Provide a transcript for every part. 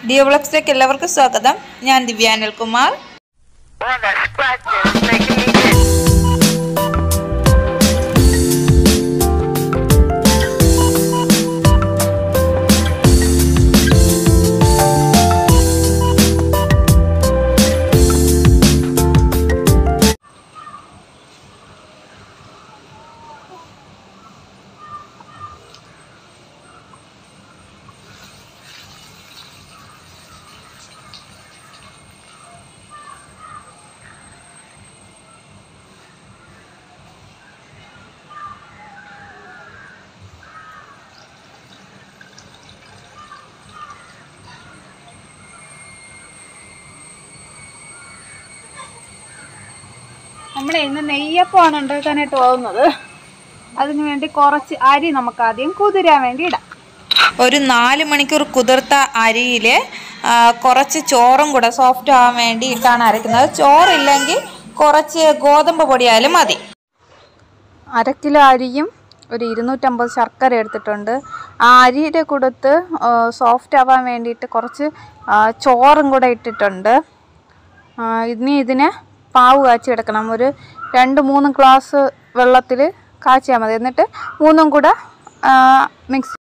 Deo ബ്ലോഗ്സിലേക്ക് എല്ലാവർക്കും സ്വാഗതം ഞാൻ ദിവ്യ Anilkumar All that scratching is making me itch. നമ്മൾ ഇന്ന് നെയ്യപ്പമാണ് ഉണ്ടാക്കാനായിട്ട് പോകുന്നത് അതിനു വേണ്ടി കുറച്ച് അരി നമുക്ക് ആദ്യം കുതിരാൻ വേണ്ടി ഇടാം ഒരു നാല് മണിക്കൂർ കുതിർത്ത അരിയിൽ കുറച്ച് ചോറും കൂടെ സോഫ്റ്റ് ആവാൻ വേണ്ടിയിട്ടാണ് അരയ്ക്കുന്നത് ചോറില്ലെങ്കിൽ കുറച്ച് ഗോതമ്പ് പൊടിയായാലും മതി അര കിലോ അരിയും ഒരു ഇരുന്നൂറ്റമ്പത് ശർക്കര എടുത്തിട്ടുണ്ട് ആ അരിയുടെ കൊടുത്ത് സോഫ്റ്റ് ആവാൻ വേണ്ടിയിട്ട് കുറച്ച് ആ, ചോറും കൂടെ ഇട്ടിട്ടുണ്ട് ആ, ഇനി ഇതിനെ പാവ് കാച്ചി എടുക്കണം ഒരു രണ്ട് മൂന്ന് ഗ്ലാസ് വെള്ളത്തിൽ കാച്ചിയാൽ മതി എന്നിട്ട് മൂന്നും കൂടെ മിക്സ്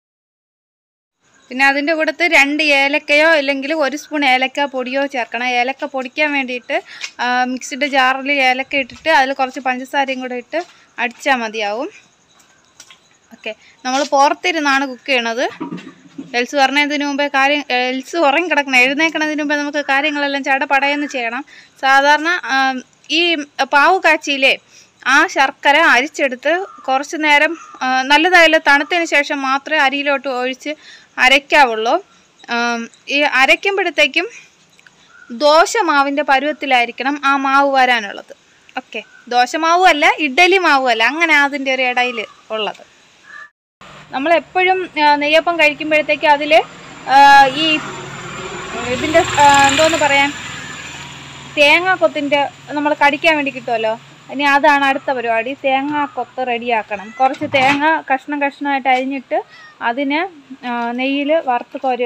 പിന്നെ അതിൻ്റെ കൂടത്ത് രണ്ട് ഏലക്കയോ അല്ലെങ്കിൽ ഒരു സ്പൂൺ ഏലക്ക പൊടിയോ ചേർക്കണം ഏലക്ക പൊടിക്കാൻ വേണ്ടിയിട്ട് ആ, മിക്സിയുടെ ജാറിൽ ഏലക്ക ഇട്ടിട്ട് അതിൽ കുറച്ച് പഞ്ചസാരയും കൂടെ ഇട്ട് അടിച്ചാൽ മതിയാവും ഓക്കെ നമ്മൾ പുറത്തിരുന്നാണ് കുക്ക് ചെയ്യണത് എൽസ് പറഞ്ഞതിന് മുമ്പേ കാര്യം എൽസ് ഉറങ്ങി കിടക്കണം എഴുന്നേക്കണതിന് മുമ്പേ നമുക്ക് കാര്യങ്ങളെല്ലാം ചടപടയെന്ന് ചെയ്യണം സാധാരണ ആ, ഈ പാവ് കാച്ചിയിലെ ആ ശർക്കര അരിച്ചെടുത്ത് കുറച്ച് നേരം ആ, നല്ലതായാലും തണുത്തതിന് ശേഷം മാത്രമേ അരിയിലോട്ട് ഒഴിച്ച് അരയ്ക്കാവുള്ളൂ ആം, ഈ അരയ്ക്കുമ്പോഴത്തേക്കും ദോശമാവിൻ്റെ പരുവത്തിലായിരിക്കണം ആ മാവ് വരാനുള്ളത് ഓക്കെ ദോശമാവും അല്ല ഇഡ്ഡലി മാവും അല്ല അങ്ങനെ അതിൻ്റെ ഒരു ഇടയിൽ ഉള്ളത് നമ്മൾ എപ്പോഴും നെയ്യപ്പം കഴിക്കുമ്പോഴത്തേക്ക് അതിൽ ഈ ഇതിൻ്റെ എന്തോന്ന് പറയാൻ തേങ്ങാക്കൊത്തിൻ്റെ നമ്മൾ കടിക്കാൻ വേണ്ടി കിട്ടുമല്ലോ ഇനി അതാണ് അടുത്ത പരിപാടി തേങ്ങാക്കൊത്ത് റെഡിയാക്കണം കുറച്ച് തേങ്ങ കഷ്ണം കഷ്ണമായിട്ട് അരിഞ്ഞിട്ട് അതിന് നെയ്യിൽ വറുത്ത് കോരി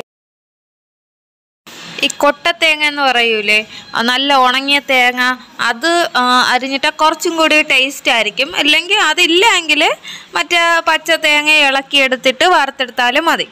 ഈ കൊട്ട തേങ്ങ എന്ന് പറയൂലേ ആ നല്ല ഉണങ്ങിയ തേങ്ങ അത് ആ, അരിഞ്ഞിട്ട് കുറച്ചും കൂടി ടേസ്റ്റ് ആയിരിക്കും അല്ലെങ്കിൽ അതില്ല എങ്കിൽ മറ്റേ പച്ച തേങ്ങ ഇളക്കിയെടുത്തിട്ട് വറുത്തെടുത്താലും മതി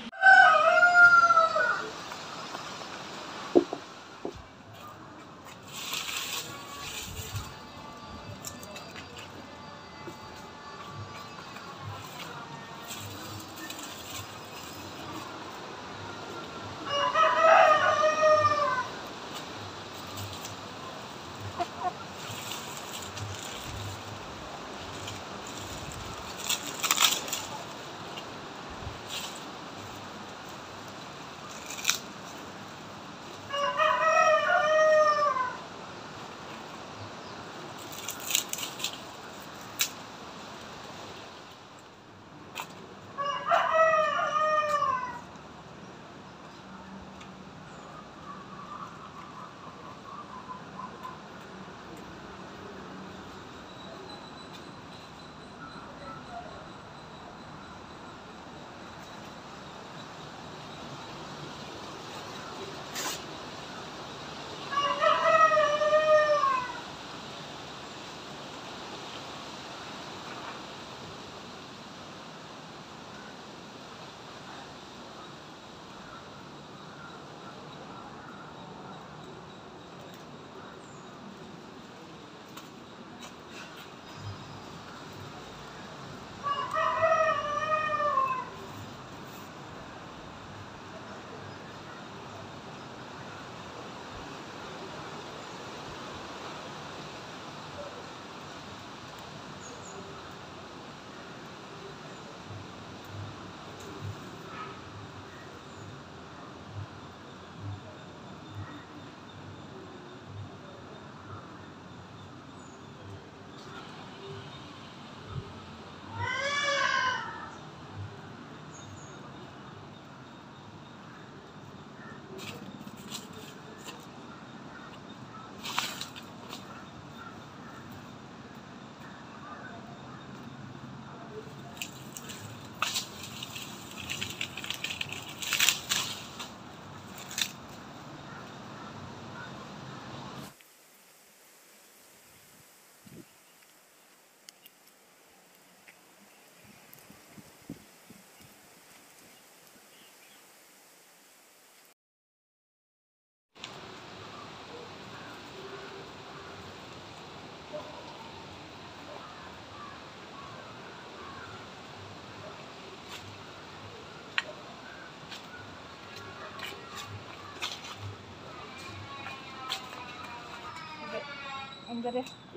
ഭയങ്കര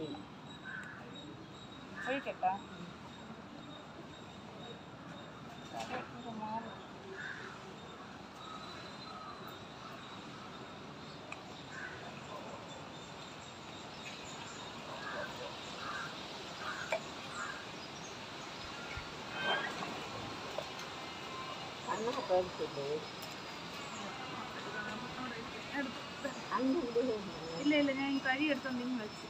ഒഴിക്കട്ടാ ഇല്ല ഇല്ല ഞാൻ ഈ കരി എടുത്തോണ്ടെങ്കിൽ വെച്ചു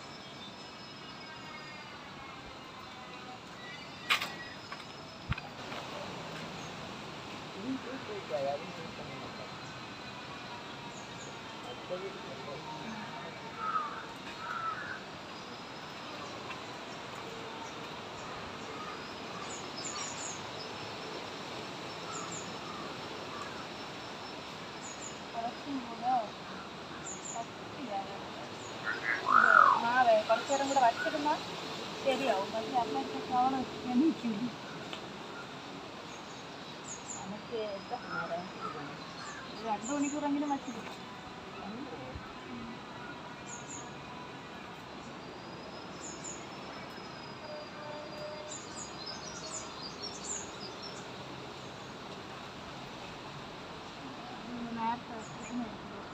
കുറച്ചും കൂടെ കട്ടിയാണ്. ഇത് മാവേ കുറച്ചു നേരം കൂടെ വച്ചിരുന്നാൽ ശരിയാവും പക്ഷെ അപ്പോഴത്തെ ചോളം എണീക്കും നമുക്ക് എത്ര നേരം ഒരു രണ്ട് മണിക്കൂറെങ്കിലും വച്ചിരിക്കും നേരത്തെ വെച്ചിരുന്നു.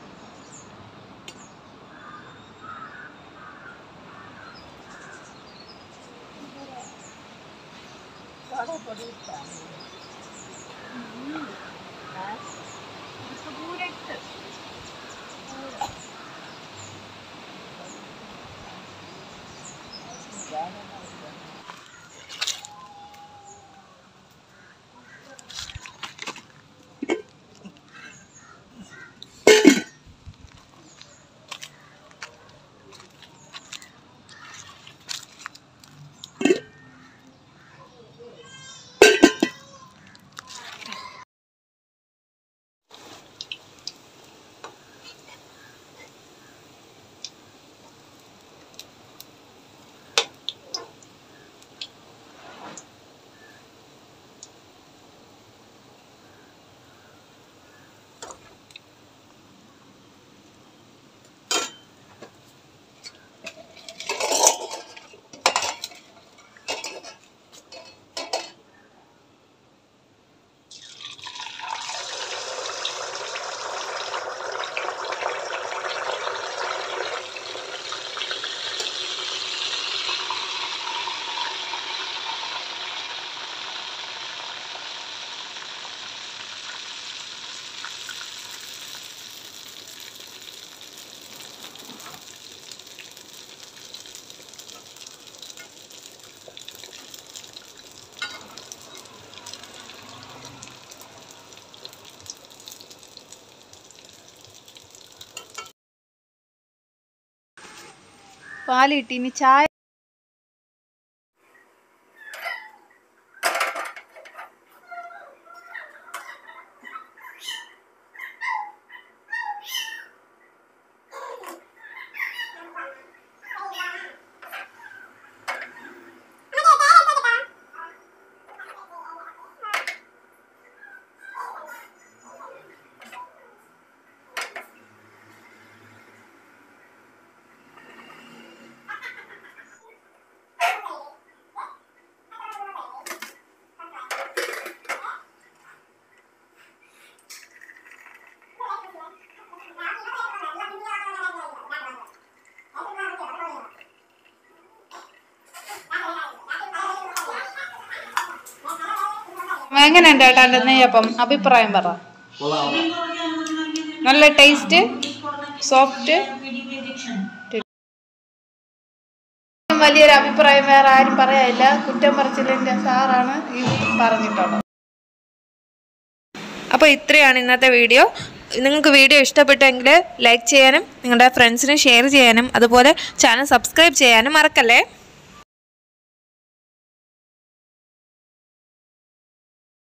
പാല് കിട്ടി ഇനി ചായ എങ്ങനെയുണ്ട് ഏട്ടാ എൻ്റെ നെയ്യപ്പം അഭിപ്രായം പറ നല്ല ടേസ്റ്റ് സോഫ്റ്റ് വലിയൊരു അഭിപ്രായം വേറെ ആരും പറയാനില്ല കുറ്റം പറച്ചിലിൻ്റെ സാറാണ് ഈ പറഞ്ഞിട്ടുള്ളത് അപ്പോൾ ഇത്രയാണ് ഇന്നത്തെ വീഡിയോ നിങ്ങൾക്ക് വീഡിയോ ഇഷ്ടപ്പെട്ടെങ്കിൽ ലൈക്ക് ചെയ്യാനും നിങ്ങളുടെ ഫ്രണ്ട്സിന് ഷെയർ ചെയ്യാനും അതുപോലെ ചാനൽ സബ്സ്ക്രൈബ് ചെയ്യാനും മറക്കല്ലേ